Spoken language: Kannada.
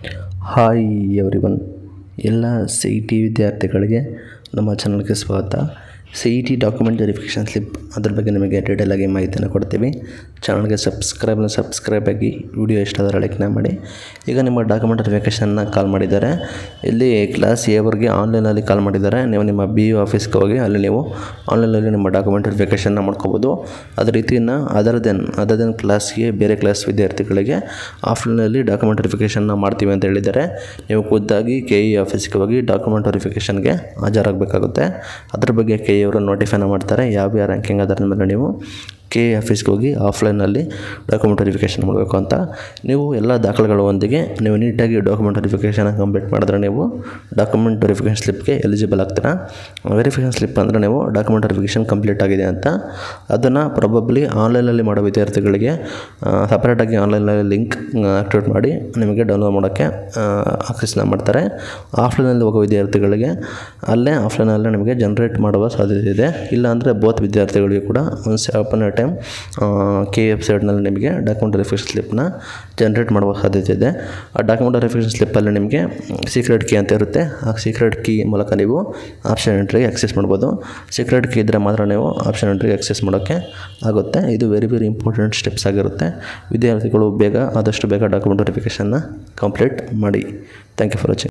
ಹಾಯ್ ಎವ್ರಿವನ್ ಎಲ್ಲ ಸಿ ಇ ಟಿ ವಿದ್ಯಾರ್ಥಿಗಳಿಗೆ ನಮ್ಮ ಚಾನಲ್ಗೆ ಸ್ವಾಗತ C E T document verification slip ಅದ್ರ ಬಗ್ಗೆ ನಿಮಗೆ ಡೀಟೇಲಾಗಿ ಮಾಹಿತಿಯನ್ನು ಕೊಡ್ತೀವಿ ಚಾನಲ್ಗೆ ಸಬ್ಸ್ಕ್ರೈಬ್ ಸಬ್ಸ್ಕ್ರೈಬ್ ಆಗಿ ವಿಡಿಯೋ ಇಷ್ಟ ಆದರೆ ಲೈಕ್ನ ಮಾಡಿ ಈಗ ನಿಮ್ಮ ಡಾಕ್ಯುಮೆಂಟ್ ವೆರಿಫಿಕೇಷನ್ನ ಕಾಲ್ ಮಾಡಿದ್ದಾರೆ ಇಲ್ಲಿ ಕ್ಲಾಸ್ ಎವರೆಗೆ ಆನ್ಲೈನಲ್ಲಿ ಕಾಲ್ ಮಾಡಿದ್ದಾರೆ ನೀವು ನಿಮ್ಮ ಬಿ ಯು ಆಫೀಸ್ಗೆ ಹೋಗಿ ಅಲ್ಲಿ ನೀವು ಆನ್ಲೈನಲ್ಲಿ ನಿಮ್ಮ ಡಾಕ್ಯುಮೆಂಟ್ ವೆರಿಫಿಕೇಷನ್ನ ಮಾಡ್ಕೋಬೋದು ಅದೇ ರೀತಿಯನ್ನು ಅದರ್ ದೆನ್ ಅದರ್ ದೆನ್ ಕ್ಲಾಸ್ಗೆ ಬೇರೆ ಕ್ಲಾಸ್ ವಿದ್ಯಾರ್ಥಿಗಳಿಗೆ ಆಫ್ಲೈನಲ್ಲಿ ಡಾಕ್ಯುಮೆಂಟ್ ವೆರಿಫಿಕೇಷನ್ನ ಮಾಡ್ತೀವಿ ಅಂತ ಹೇಳಿದ್ದಾರೆ ನೀವು ಖುದ್ದಾಗಿ ಕೆ ಇ ಆಫೀಸ್ಗೆ ಹೋಗಿ ಡಾಕ್ಯುಮೆಂಟ್ ವೆರಿಫಿಕೇಷನ್ಗೆ ಹಾಜರಾಗಬೇಕಾಗುತ್ತೆ ಅದ್ರ ಬಗ್ಗೆ ಕೆ ಇ ಅವರು ನೋಟಿಫೈನ ಮಾಡ್ತಾರೆ ಯಾವ ಯಾವ ರ್ಯಾಂಕಿಂಗ್ ಅದರ ಮೇಲೆ ನೀವು ಕೆ ಎ ಆಫೀಸ್ಗೆ ಹೋಗಿ ಆಫ್ಲೈನಲ್ಲಿ ಡಾಕ್ಯುಮೆಂಟ್ ವೆರಿಫಿಕೇಷನ್ ಮಾಡಬೇಕು ಅಂತ ನೀವು ಎಲ್ಲ ದಾಖಲೆಗಳೊಂದಿಗೆ ನೀವು ನೀಟಾಗಿ ಡಾಕ್ಯುಮೆಂಟ್ ವೆರಿಫಿಕೇಷನ್ ಕಂಪ್ಲೀಟ್ ಮಾಡಿದ್ರೆ ನೀವು ಡಾಕ್ಯುಮೆಂಟ್ ವೆರಿಫಿಕೇಷನ್ ಸ್ಲಿಪ್ಗೆ ಎಲಿಜಿಬಲ್ ಆಗ್ತೀರಾ ವೆರಿಫಿಕೇಷನ್ ಸ್ಲಿಪ್ ಅಂದರೆ ನೀವು ಡಾಕ್ಯುಮೆಂಟ್ ವೆರಿಫಿಕೇಷನ್ ಕಂಪ್ಲೀಟ್ ಆಗಿದೆ ಅಂತ ಅದನ್ನು ಪ್ರಾಬಬ್ಲಿ ಆನ್ಲೈನಲ್ಲಿ ಮಾಡೋ ವಿದ್ಯಾರ್ಥಿಗಳಿಗೆ ಸಪ್ರೇಟಾಗಿ ಆನ್ಲೈನಲ್ಲಿ ಲಿಂಕ್ ಆಕ್ಟಿವೇಟ್ ಮಾಡಿ ನಿಮಗೆ ಡೌನ್ಲೋಡ್ ಮಾಡೋಕ್ಕೆ ಆಕ್ಸೆಸ್ನ ಮಾಡ್ತಾರೆ ಆಫ್ಲೈನಲ್ಲಿ ಹೋಗೋ ವಿದ್ಯಾರ್ಥಿಗಳಿಗೆ ಅಲ್ಲೇ ಆಫ್ಲೈನಲ್ಲೇ ನಿಮಗೆ ಜನ್ರೇಟ್ ಮಾಡುವ ಸಾಧ್ಯತೆ ಇದೆ ಇಲ್ಲ ಅಂದರೆ ಬೋತ್ ವಿದ್ಯಾರ್ಥಿಗಳಿಗೆ ಕೂಡ ಒಂದು ಅಪನ್ ಎ ಟೈಮ್ ಕೆ ವೆಬ್ಸೈಟ್ನಲ್ಲಿ ನಿಮಗೆ ಡಾಕ್ಯುಮೆಂಟ್ ವೆರಿಫಿಕೇಷನ್ ಸ್ಲಿಪ್ನ ಜನ್ರೇಟ್ ಮಾಡುವ ಸಾಧ್ಯತೆ ಇದೆ ಆ ಡಾಕ್ಯುಮೆಂಟ್ ವೆರಿಫಿಕೇಷನ್ ಸ್ಲಿಪ್ಪಲ್ಲಿ ನಿಮಗೆ ಸೀಕ್ರೆಟ್ ಕೀ ಅಂತ ಇರುತ್ತೆ ಆ ಸೀಕ್ರೆಟ್ ಕೀ ಮೂಲಕ ನೀವು ಆಪ್ಷನ್ ಎಂಟ್ರಿಗೆ ಆಕ್ಸೆಸ್ ಮಾಡ್ಬೋದು ಸೀಕ್ರೆಟ್ ಕೀ ಇದ್ದರೆ ಮಾತ್ರ ನೀವು ಆಪ್ಷನ್ ಎಂಟ್ರಿಗೆ ಆಕ್ಸೆಸ್ ಮಾಡೋಕ್ಕೆ ಆಗುತ್ತೆ ಇದು ವೆರಿ ವೆರಿ ಇಂಪಾರ್ಟೆಂಟ್ ಸ್ಟೆಪ್ಸ್ ಆಗಿರುತ್ತೆ ವಿದ್ಯಾರ್ಥಿಗಳು ಬೇಗ ಆದಷ್ಟು ಬೇಗ ಡಾಕ್ಯುಮೆಂಟ್ ವೆರಿಫಿಕೇಷನ್ನ ಕಂಪ್ಲೀಟ್ ಮಾಡಿ ಥ್ಯಾಂಕ್ ಯು ಫಾರ್ ವಾಚಿಂಗ್